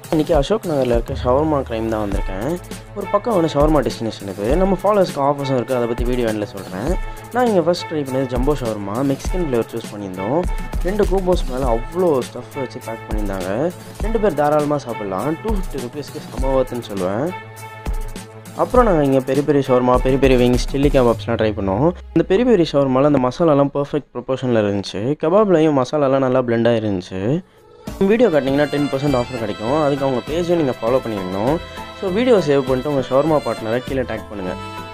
இன்றைக்கி அசோக் நகரில் இருக்க ஷவர்மா க்ரைம் தான் வந்திருக்கேன் ஒரு பக்கம் ஒன்று ஷவர்மா டெஸ்டினேஷன் இது நம்ம ஃபாலோவர்ஸ்க்கு ஆஃபர்ஸும் இருக்குது அதை பற்றி வீடியோ எண்டில் சொல்கிறேன் நான் இங்கே ஃபஸ்ட் ட்ரை பண்ணது jumbo shawarma Mexican flavour choose பண்ணியிருந்தோம் ரெண்டு கூம்போஸ் மேலே அவ்வளோ ஸ்டஃப் வச்சு பேக் பண்ணியிருந்தாங்க ரெண்டு பேர் தாராளமாக சாப்பிட்லாம் டூ ஃபிஃப்டி ருபீஸ்க்கு சம்பவத்துன்னு சொல்லுவேன் அப்புறம் நாங்கள் இங்கே பெரிய பெரிய ஷவர்மா பெரிய பெரிய விங்ஸ் சில்லி கபாப்ஸ்லாம் ட்ரை பண்ணோம் இந்த பெரிய பெரிய ஷவர்மாவில் அந்த மசாலாலாம் பர்ஃபெக்ட் ப்ரொபோஷனில் இருந்துச்சு கபாப்லையும் மசாலாலாம் நல்லா பிளெண்டாக இருந்துச்சு வீடியோ காட்டினீங்கன்னா டென் பர்சன்ட் ஆஃபர் கிடைக்கும் அதுக்கு அவங்க பேஜையும் நீங்கள் ஃபாலோ பண்ணிடணும் ஸோ வீடியோ சேவ் பண்ணிட்டு உங்கள் ஷவர்மா பார்ட்னரை கீழே டேக் பண்ணுங்கள்